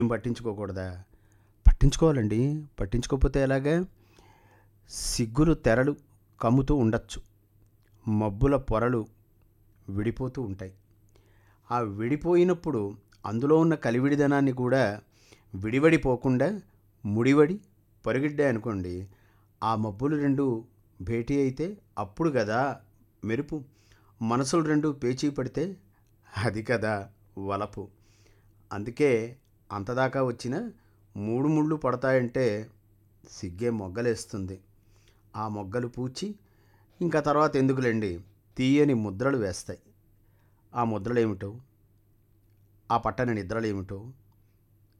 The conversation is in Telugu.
ఏం పట్టించుకోకూడదా పట్టించుకోవాలండి పట్టించుకోకపోతే ఎలాగా సిగ్గులు తెరలు కమ్ముతూ ఉండొచ్చు మబ్బుల పొరలు విడిపోతూ ఉంటాయి ఆ విడిపోయినప్పుడు అందులో ఉన్న కలివిడిదనాన్ని కూడా విడివడిపోకుండా ముడివడి పరుగిడ్డాయి అనుకోండి ఆ మబ్బులు రెండు భేటీ అయితే అప్పుడు కదా మెరుపు మనసులు రెండు పేచీ పడితే అది కదా వలపు అందుకే అంతదాకా వచ్చిన మూడు ముళ్ళు పడతాయంటే సిగ్గే మొగ్గలేస్తుంది ఆ మొగ్గలు పూచి ఇంకా తర్వాత ఎందుకులేండి తీయని ముద్రలు వేస్తాయి ఆ ముద్రలు ఏమిటో ఆ పట్టని నిద్రలు ఏమిటో